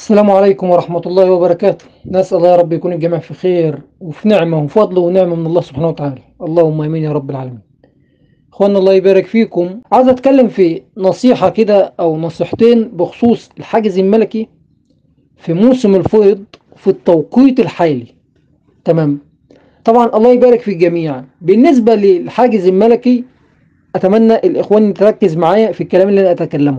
السلام عليكم ورحمة الله وبركاته نسأل الله يا رب يكون الجميع في خير وفي نعمة وفضل ونعمة من الله سبحانه وتعالى اللهم امين يا رب العالمين اخوانا الله يبارك فيكم عايز اتكلم في نصيحة كده او نصيحتين بخصوص الحاجز الملكي في موسم الفيض في التوقيت الحالي تمام طبعا الله يبارك في الجميع بالنسبة للحاجز الملكي اتمنى الاخوان تركز معايا في الكلام اللي انا اتكلمه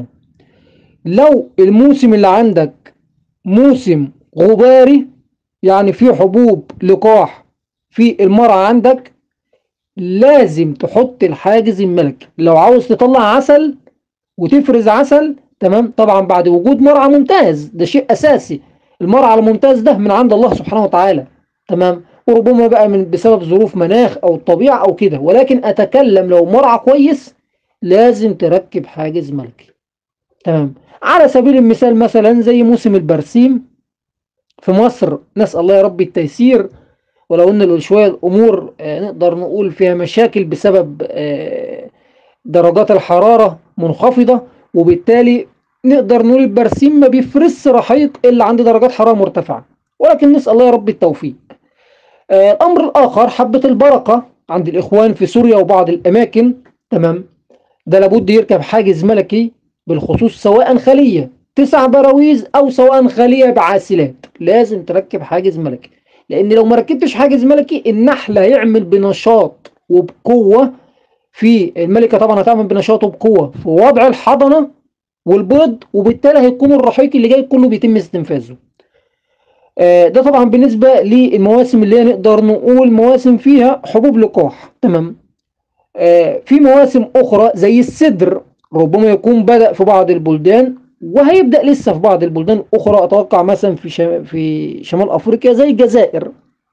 لو الموسم اللي عندك موسم غباري يعني في حبوب لقاح في المرعى عندك لازم تحط الحاجز الملكي لو عاوز تطلع عسل وتفرز عسل تمام طبعا بعد وجود مرعى ممتاز ده شيء اساسي المرعى الممتاز ده من عند الله سبحانه وتعالى تمام وربما بقى من بسبب ظروف مناخ او الطبيعه او كده ولكن اتكلم لو مرعى كويس لازم تركب حاجز ملكي تمام على سبيل المثال مثلا زي موسم البرسيم في مصر نسأل الله يا رب التيسير ولو ان شوية الامور آه، نقدر نقول فيها مشاكل بسبب آه، درجات الحرارة منخفضة وبالتالي نقدر نقول البرسيم ما بيفرس رحيق الا عند درجات حرارة مرتفعة ولكن نسأل الله يا رب التوفيق آه، الامر الاخر حبة البركة عند الاخوان في سوريا وبعض الاماكن تمام ده لابد يركب حاجز ملكي بالخصوص سواء خلية تسع براويز او سواء خلية بعاسلات لازم تركب حاجز ملكي لان لو ما ركبتش حاجز ملكي النحل هيعمل بنشاط وبقوة في الملكة طبعا هتعمل بنشاط وبقوة في وضع الحضنة والبيض وبالتالي هيكون الرحيق اللي جاي كله بيتم استنفاذه آه، ده طبعا بالنسبة للمواسم اللي هي نقدر نقول مواسم فيها حبوب لقاح تمام آه، في مواسم أخرى زي السدر ربما يكون بدأ في بعض البلدان وهيبدأ لسه في بعض البلدان الأخرى أتوقع مثلا في شم... في شمال أفريقيا زي الجزائر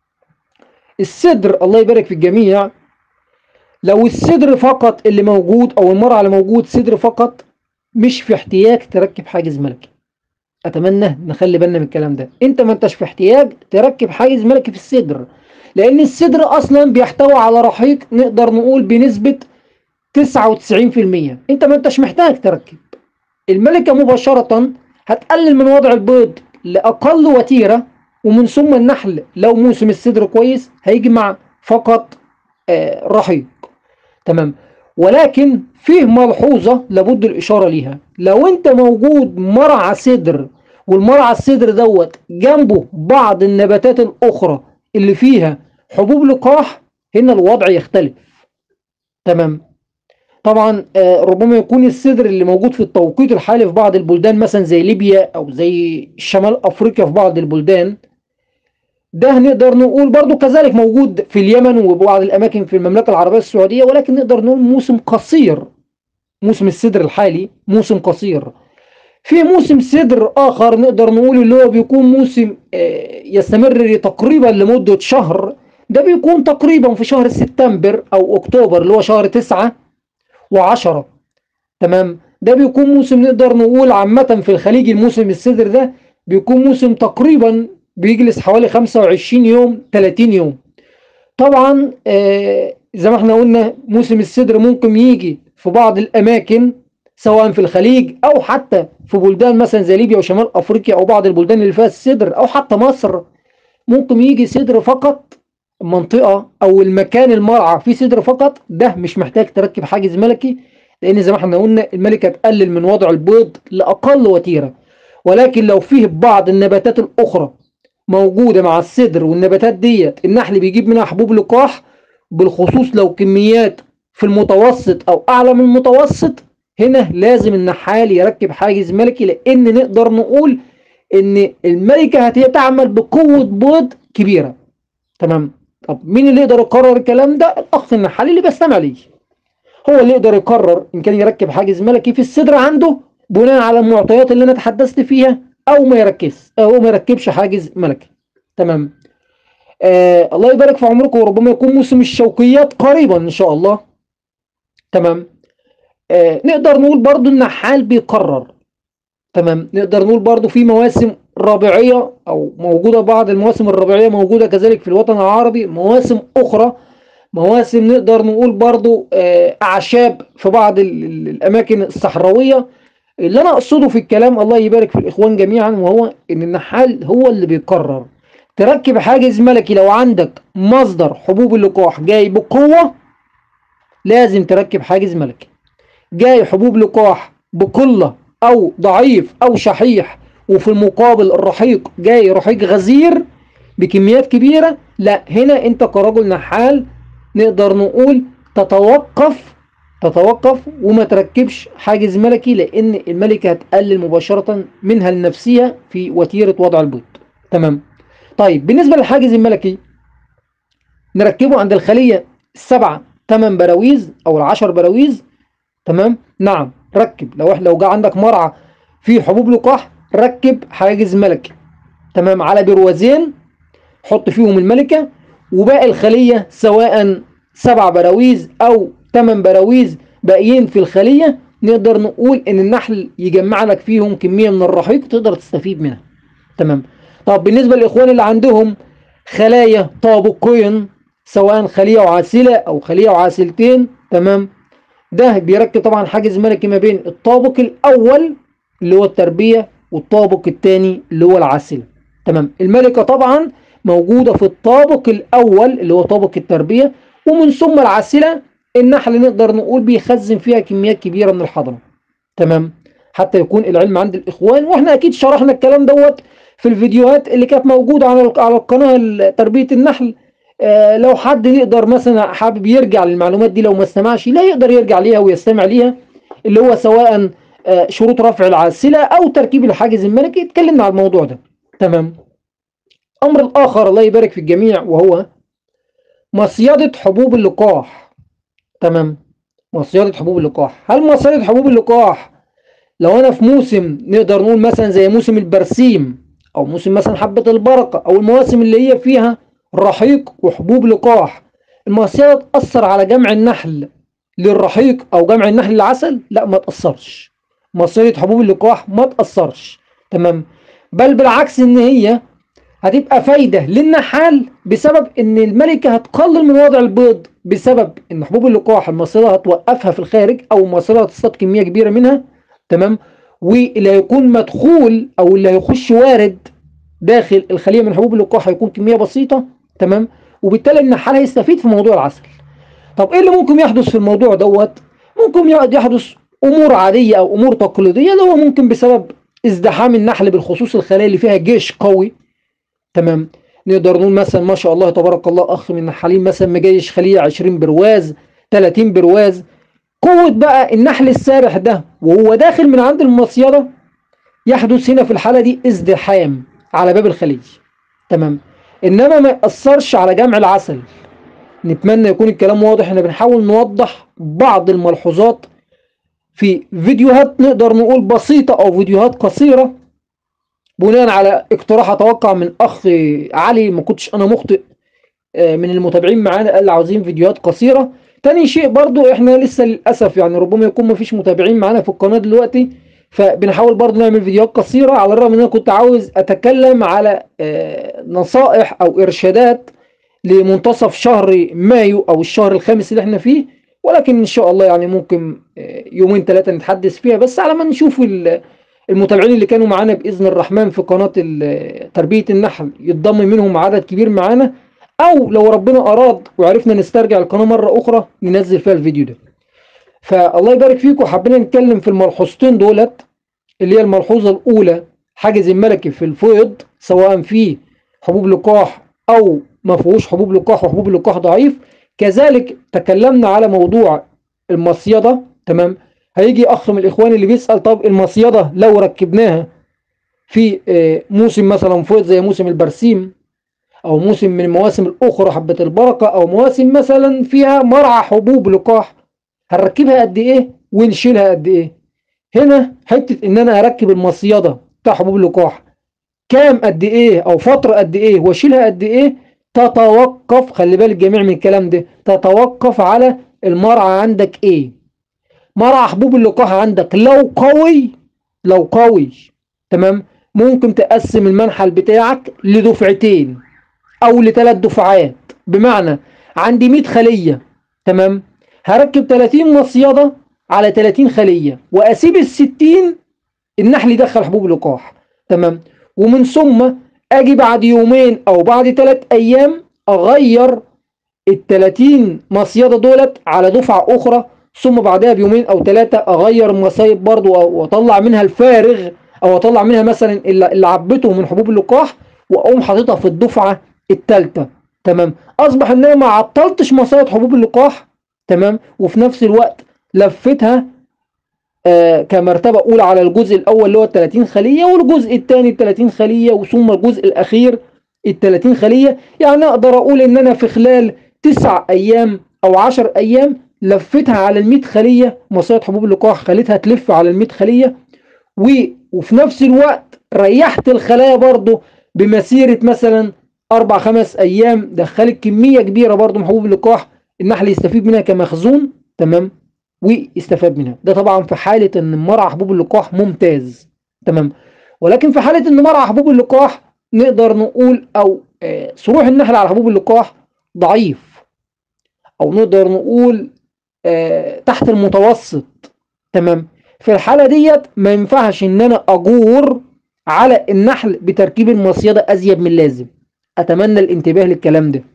السدر الله يبارك في الجميع لو السدر فقط اللي موجود أو المرعى اللي موجود سدر فقط مش في احتياج تركب حاجز ملكي أتمنى نخلي بالنا من الكلام ده أنت ما أنتش في احتياج تركب حاجز ملكي في السدر لأن السدر أصلا بيحتوي على رحيق نقدر نقول بنسبة 99% انت ما انتش محتاج تركب الملكة مباشرة هتقلل من وضع البيض لأقل وتيرة ومن ثم النحل لو موسم الصدر كويس هيجمع فقط آه رحيق تمام ولكن فيه ملحوظة لابد الإشارة ليها لو انت موجود مرعى صدر والمرعى الصدر دوت جنبه بعض النباتات الأخرى اللي فيها حبوب لقاح هنا الوضع يختلف تمام طبعا آه، ربما يكون الصدر اللي موجود في التوقيت الحالي في بعض البلدان مثلا زي ليبيا او زي شمال افريقيا في بعض البلدان ده نقدر نقول برضو كذلك موجود في اليمن وبعض الاماكن في المملكه العربيه السعوديه ولكن نقدر نقول موسم قصير موسم الصدر الحالي موسم قصير في موسم صدر اخر نقدر نقول اللي هو بيكون موسم آه، يستمر تقريبا لمده شهر ده بيكون تقريبا في شهر سبتمبر او اكتوبر اللي هو شهر تسعة وعشرة تمام ده بيكون موسم نقدر نقول عامة في الخليج الموسم الصدر ده بيكون موسم تقريبا بيجلس حوالي 25 يوم 30 يوم طبعا آه زي ما احنا قلنا موسم الصدر ممكن يجي في بعض الأماكن سواء في الخليج أو حتى في بلدان مثلا زي ليبيا وشمال أفريقيا أو بعض البلدان اللي فيها الصدر أو حتى مصر ممكن يجي صدر فقط المنطقة أو المكان المرعى فيه صدر فقط ده مش محتاج تركب حاجز ملكي لأن زي ما احنا قلنا الملكة تقلل من وضع البيض لأقل وتيرة ولكن لو فيه بعض النباتات الأخرى موجودة مع الصدر والنباتات ديت النحل بيجيب منها حبوب لقاح بالخصوص لو كميات في المتوسط أو أعلى من المتوسط هنا لازم النحال يركب حاجز ملكي لأن نقدر نقول إن الملكة هتعمل بقوة بيض كبيرة تمام طب مين اللي يقدر يقرر الكلام ده الاخ النحالي اللي بيستمع ليه هو اللي يقدر يقرر ان كان يركب حاجز ملكي في الصدر عنده بناء على المعطيات اللي انا تحدثت فيها او ما يركز او ما يركبش حاجز ملكي تمام آه الله يبارك في عمركم وربما يكون موسم الشوكيات قريبا ان شاء الله تمام آه نقدر نقول برضو النحال بيقرر تمام نقدر نقول برضو في مواسم ربيعية أو موجودة بعض المواسم الربيعية موجودة كذلك في الوطن العربي مواسم أخرى مواسم نقدر نقول برضو آه، أعشاب في بعض ال- ال- الأماكن الصحراوية اللي انا اقصده في الكلام الله يبارك في الاخوان جميعا وهو ان النحال هو اللي بيقرر تركب حاجز ملكي لو عندك مصدر حبوب اللقاح جاي بقوة لازم تركب حاجز ملكي جاي حبوب لقاح بقلة او ضعيف او شحيح وفي المقابل الرحيق جاي رحيق غزير بكميات كبيرة لا هنا انت كرجل نحال نقدر نقول تتوقف تتوقف وما تركبش حاجز ملكي لان الملكة هتقلل مباشرة منها لنفسها في وتيرة وضع البيض تمام طيب بالنسبة للحاجز الملكي نركبه عند الخلية السبعة ثمان براويز او العشر براويز تمام نعم ركب لو احنا لو جاء عندك مرعى فيه حبوب لقاح ركب حاجز ملكي تمام على بروازين حط فيهم الملكة وباقي الخلية سواء سبع براويز او ثمان براويز باقيين في الخلية نقدر نقول ان النحل يجمع لك فيهم كمية من الرحيق تقدر تستفيد منها تمام طب بالنسبة للاخوان اللي عندهم خلايا طابقين سواء خلية وعاسلة او خلية وعاسلتين تمام ده بيركب طبعا حاجز ملكي ما بين الطابق الاول اللي هو التربية والطابق الثاني اللي هو العاسلة تمام الملكة طبعا موجودة في الطابق الاول اللي هو طابق التربية ومن ثم العاسلة النحل نقدر نقول بيخزن فيها كميات كبيرة من الحضنة تمام حتى يكون العلم عند الاخوان واحنا اكيد شرحنا الكلام دوت في الفيديوهات اللي كانت موجودة على على القناة تربية النحل آه لو حد يقدر مثلا حابب يرجع للمعلومات دي لو ما استمعش لا يقدر يرجع ليها ويستمع ليها اللي هو سواء آه شروط رفع العاسلة او تركيب الحاجز الملكي اتكلمنا على الموضوع ده تمام الامر الاخر الله يبارك في الجميع وهو مصيدة حبوب اللقاح تمام مصيدة حبوب اللقاح هل مصيدة حبوب اللقاح لو انا في موسم نقدر نقول مثلا زي موسم البرسيم او موسم مثلا حبة البركة او المواسم اللي هي فيها رحيق وحبوب لقاح المصيدة تأثر على جمع النحل للرحيق او جمع النحل للعسل لا ما تأثرش مصيدة حبوب اللقاح ما تأثرش تمام بل بالعكس ان هي هتبقى فايدة للنحال بسبب ان الملكة هتقلل من وضع البيض بسبب ان حبوب اللقاح المصيدة هتوقفها في الخارج او المصيدة هتصطاد كمية كبيرة منها تمام واللي هيكون مدخول او اللي هيخش وارد داخل الخلية من حبوب اللقاح هيكون كمية بسيطة تمام وبالتالي النحال هيستفيد في موضوع العسل طب ايه اللي ممكن يحدث في الموضوع دوت ممكن يحدث امور عادية او امور تقليدية اللي هو ممكن بسبب ازدحام النحل بالخصوص الخلايا اللي فيها جيش قوي تمام نقدر نقول مثلا ما شاء الله تبارك الله اخ من النحالين مثلا مجيش خليه 20 برواز 30 برواز قوة بقى النحل السارح ده وهو داخل من عند المصيدة يحدث هنا في الحالة دي ازدحام على باب الخليج تمام انما ما يأثرش على جمع العسل نتمنى يكون الكلام واضح احنا بنحاول نوضح بعض الملحوظات في فيديوهات نقدر نقول بسيطة او فيديوهات قصيرة بناء على اقتراح اتوقع من اخ علي ما كنتش انا مخطئ من المتابعين معانا قال عاوزين فيديوهات قصيرة تاني شيء برضو احنا لسه للأسف يعني ربما يكون ما فيش متابعين معانا في القناة دلوقتي فبنحاول برضو نعمل فيديوهات قصيرة على الرغم ان انا كنت عاوز اتكلم على نصائح او ارشادات لمنتصف شهر مايو او الشهر الخامس اللي احنا فيه ولكن ان شاء الله يعني ممكن يومين ثلاثة نتحدث فيها بس على ما نشوف المتابعين اللي كانوا معانا بإذن الرحمن في قناة تربية النحل يتضم منهم عدد كبير معانا او لو ربنا اراد وعرفنا نسترجع القناة مرة اخرى ننزل فيها الفيديو ده فالله يبارك فيكم حبينا نتكلم في الملحوظتين دولت اللي هي الملحوظة الاولى حاجز الملكي في الفيض سواء فيه حبوب لقاح او ما فيهوش حبوب لقاح وحبوب لقاح ضعيف كذلك تكلمنا على موضوع المصيدة تمام هيجي اخ من الاخوان اللي بيسأل طب المصيدة لو ركبناها في موسم مثلا فيض زي موسم البرسيم او موسم من المواسم الاخرى حبة البركة او مواسم مثلا فيها مرعى حبوب لقاح هنركبها قد ايه ونشيلها قد ايه هنا حتة ان انا اركب المصيدة بتاع حبوب اللقاح كام قد ايه او فترة قد ايه واشيلها قد ايه تتوقف خلي بالك جميع من الكلام ده تتوقف على المرعى عندك ايه مرعى حبوب اللقاح عندك لو قوي لو قوي تمام ممكن تقسم المنحل بتاعك لدفعتين او لثلاث دفعات بمعنى عندي 100 خلية تمام هركب 30 مصيدة على 30 خلية واسيب ال 60 النحل يدخل حبوب اللقاح تمام ومن ثم اجي بعد يومين او بعد ثلاث ايام اغير ال 30 مصيده دولت على دفعه اخرى ثم بعدها بيومين او ثلاثه اغير المصايب برضو واطلع منها الفارغ او اطلع منها مثلا اللي عبته من حبوب اللقاح واقوم حاططها في الدفعه الثالثه تمام اصبح ان انا ما عطلتش مصايد حبوب اللقاح تمام وفي نفس الوقت لفتها آه كمرتبه اولى على الجزء الاول اللي هو ال 30 خليه والجزء الثاني ال 30 خليه وثم الجزء الاخير ال 30 خليه يعني اقدر اقول ان انا في خلال 9 ايام او 10 ايام لفتها على ال 100 خليه مصايد حبوب اللقاح خليتها تلف على ال 100 خليه و... وفي نفس الوقت ريحت الخلايا برضو بمسيره مثلا اربع خمس ايام دخلت كميه كبيره برضو من حبوب اللقاح النحل يستفيد منها كمخزون تمام ويستفاد منها ده طبعا في حاله ان مرعى حبوب اللقاح ممتاز تمام ولكن في حاله ان مرعى حبوب اللقاح نقدر نقول او آه صروح النحل على حبوب اللقاح ضعيف او نقدر نقول آه تحت المتوسط تمام في الحالة ديت ما ينفعش ان انا اجور على النحل بتركيب المصيدة ازيد من اللازم اتمنى الانتباه للكلام ده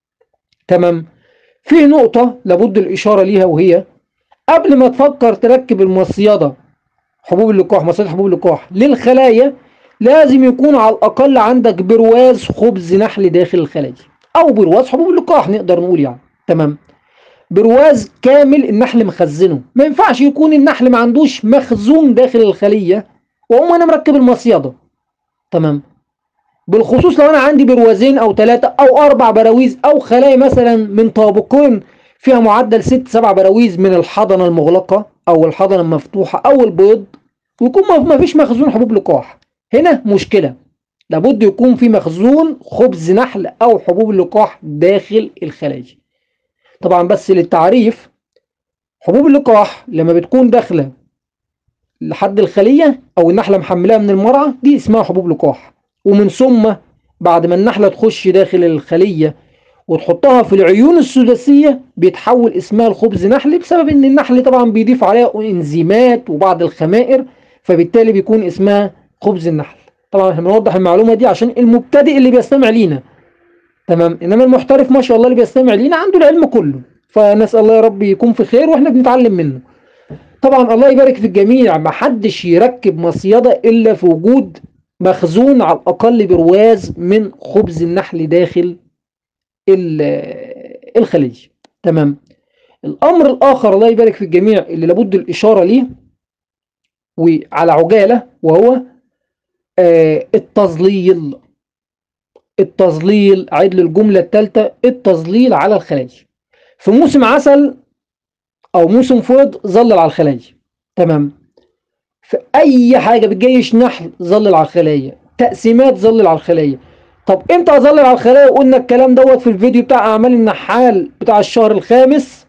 تمام في نقطة لابد الاشارة ليها وهي قبل ما تفكر تركب المصيدة حبوب اللقاح مصيدة حبوب اللقاح للخلايا لازم يكون على الاقل عندك برواز خبز نحل داخل الخلايا او برواز حبوب اللقاح نقدر نقول يعني تمام برواز كامل النحل مخزنه ما ينفعش يكون النحل ما عندوش مخزون داخل الخلية واقوم انا مركب المصيدة تمام بالخصوص لو انا عندي بروازين او ثلاثة او اربع براويز او خلايا مثلا من طابقين فيها معدل ست سبع براويز من الحضنة المغلقة او الحضنة المفتوحة او البيض ويكون ما فيش مخزون حبوب لقاح هنا مشكلة لابد يكون في مخزون خبز نحل او حبوب اللقاح داخل الخلايا طبعا بس للتعريف حبوب اللقاح لما بتكون داخله لحد الخليه او النحله محملاها من المرعى دي اسمها حبوب لقاح ومن ثم بعد ما النحله تخش داخل الخليه وتحطها في العيون السداسيه بيتحول اسمها الخبز نحلي بسبب ان النحل طبعا بيضيف عليها انزيمات وبعض الخمائر فبالتالي بيكون اسمها خبز النحل طبعا احنا بنوضح المعلومه دي عشان المبتدئ اللي بيستمع لينا تمام انما المحترف ما شاء الله اللي بيستمع لينا عنده العلم كله فنسال الله يا رب يكون في خير واحنا بنتعلم منه طبعا الله يبارك في الجميع ما حدش يركب مصيده الا في وجود مخزون على الاقل برواز من خبز النحل داخل الخليج تمام الامر الاخر الله يبارك في الجميع اللي لابد الاشاره ليه وعلى عجاله وهو آه التظليل التظليل عيد للجملة الثالثة التظليل على الخلايا في موسم عسل أو موسم فوض ظلل على الخلايا تمام في أي حاجة بتجيش نحل ظلل على الخلايا تقسيمات ظلل على الخلايا طب امتى اظلل على الخلايا قلنا الكلام دوت في الفيديو بتاع اعمال النحال بتاع الشهر الخامس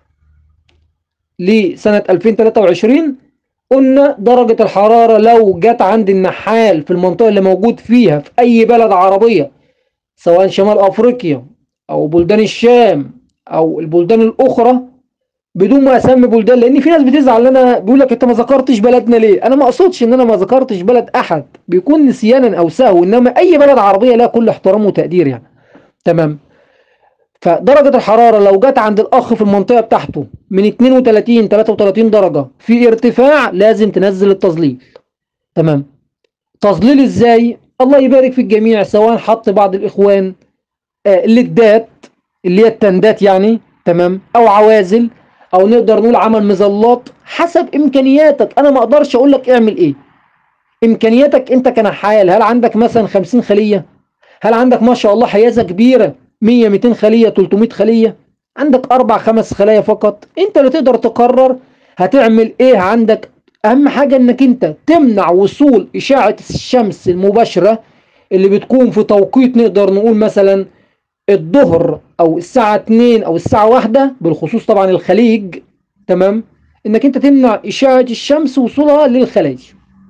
لسنة 2023 قلنا درجة الحرارة لو جت عند النحال في المنطقة اللي موجود فيها في أي بلد عربية سواء شمال افريقيا او بلدان الشام او البلدان الاخرى بدون ما اسمي بلدان لان في ناس بتزعل ان انا بيقول لك انت ما ذكرتش بلدنا ليه انا ما اقصدش ان انا ما ذكرتش بلد احد بيكون نسيانا او سهو انما اي بلد عربيه لها كل احترام وتقدير يعني تمام فدرجه الحراره لو جت عند الاخ في المنطقه بتاعته من 32 33 درجه في ارتفاع لازم تنزل التظليل تمام تظليل ازاي الله يبارك في الجميع سواء حط بعض الإخوان آه للدات اللي هي التندات يعني تمام أو عوازل أو نقدر نقول عمل مظلات حسب إمكانياتك أنا ما أقدرش أقول لك اعمل إيه إمكانياتك أنت كنحال هل عندك مثلا 50 خلية هل عندك ما شاء الله حيازة كبيرة 100 200 خلية 300 خلية عندك أربع خمس خلايا فقط أنت اللي تقدر تقرر هتعمل إيه عندك اهم حاجة انك انت تمنع وصول اشاعة الشمس المباشرة اللي بتكون في توقيت نقدر نقول مثلا الظهر او الساعة 2 او الساعة 1 بالخصوص طبعا الخليج تمام انك انت تمنع اشاعة الشمس وصولها للخلايا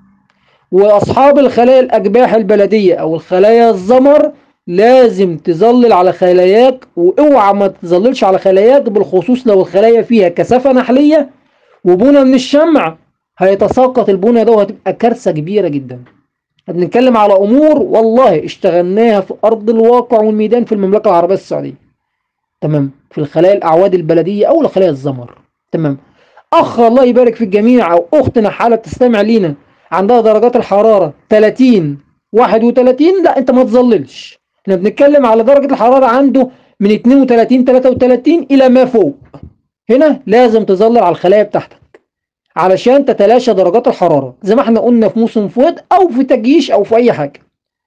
واصحاب الخلايا الاجباح البلدية او الخلايا الزمر لازم تظلل على خلاياك واوعى ما تظللش على خلاياك بالخصوص لو الخلايا فيها كثافة نحلية وبونة من الشمع هيتساقط البنى ده وهتبقى كارثة كبيرة جدا بنتكلم على امور والله اشتغلناها في ارض الواقع والميدان في المملكة العربية السعودية تمام في الخلايا الاعواد البلدية او الخلايا الزمر تمام اخ الله يبارك في الجميع او اختنا حالة تستمع لينا عندها درجات الحرارة 30 31 لا انت ما تظللش احنا بنتكلم على درجة الحرارة عنده من 32 33 الى ما فوق هنا لازم تظلل على الخلايا بتاعتك علشان تتلاشى درجات الحرارة زي ما احنا قلنا في موسم فوت او في تجيش او في اي حاجة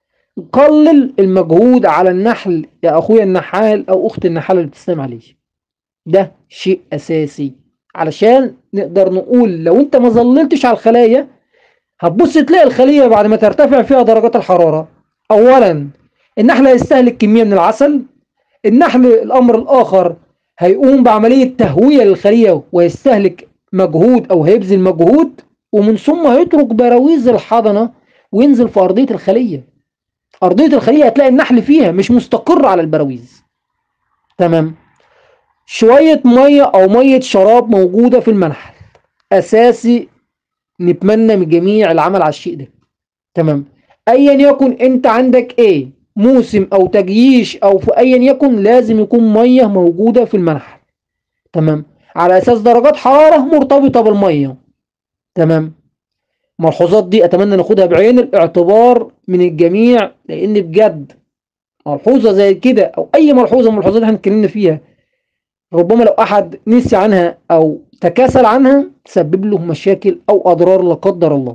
قلل المجهود على النحل يا اخويا النحال او اخت النحال اللي بتستمع عليه ده شيء اساسي علشان نقدر نقول لو انت ما ظللتش على الخلايا هتبص تلاقي الخلية بعد ما ترتفع فيها درجات الحرارة اولا النحل هيستهلك كمية من العسل النحل الامر الاخر هيقوم بعملية تهوية للخلية ويستهلك مجهود او هيبذل مجهود ومن ثم هيترك براويز الحضنة وينزل في ارضية الخلية ارضية الخلية هتلاقي النحل فيها مش مستقر على البراويز تمام شوية مية او مية شراب موجودة في المنحل اساسي نتمنى من جميع العمل على الشيء ده تمام ايا يكن انت عندك ايه موسم او تجييش او في ايا يكن لازم يكون مية موجودة في المنحل تمام على اساس درجات حرارة مرتبطة بالمية تمام الملحوظات دي اتمنى ناخدها بعين الاعتبار من الجميع لان بجد ملحوظة زي كده او اي ملحوظة من الملحوظات اللي احنا اتكلمنا فيها ربما لو احد نسي عنها او تكاسل عنها تسبب له مشاكل او اضرار لا قدر الله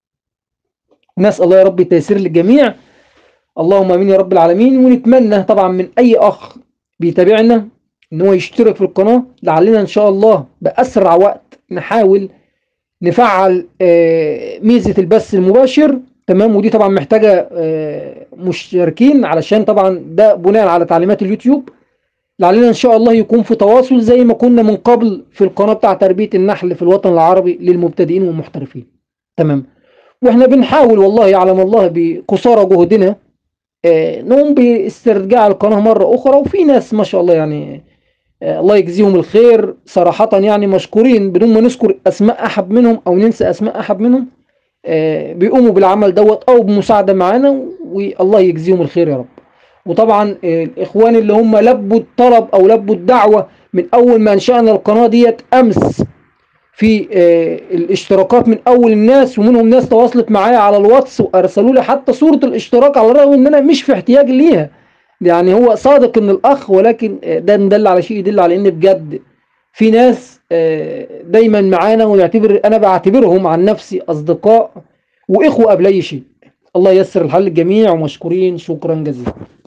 نسال الله يا رب التيسير للجميع اللهم امين يا رب العالمين ونتمنى طبعا من اي اخ بيتابعنا ان هو يشترك في القناة لعلنا ان شاء الله باسرع وقت نحاول نفعل آه، ميزة البث المباشر تمام ودي طبعا محتاجة آه، مشتركين علشان طبعا ده بناء على تعليمات اليوتيوب لعلنا ان شاء الله يكون في تواصل زي ما كنا من قبل في القناة بتاع تربية النحل في الوطن العربي للمبتدئين والمحترفين تمام واحنا بنحاول والله يعلم الله بقصارى جهدنا آه، نقوم باسترجاع القناة مرة أخرى وفي ناس ما شاء الله يعني آه، الله يجزيهم الخير صراحة يعني مشكورين بدون ما نذكر أسماء أحد منهم أو ننسى أسماء أحد منهم آه، بيقوموا بالعمل دوت أو بمساعدة معانا والله يجزيهم الخير يا رب وطبعا آه، الإخوان اللي هم لبوا الطلب أو لبوا الدعوة من أول ما أنشأنا القناة ديت أمس في آه، الاشتراكات من اول الناس ومنهم ناس تواصلت معايا على الواتس وارسلوا لي حتى صورة الاشتراك على الرغم ان انا مش في احتياج ليها يعني هو صادق ان الاخ ولكن آه، ده ندل على شيء يدل على ان بجد في ناس آه، دايما معانا ونعتبر انا بعتبرهم عن نفسي اصدقاء واخوة قبل اي شيء الله ييسر الحل للجميع ومشكورين شكرا جزيلا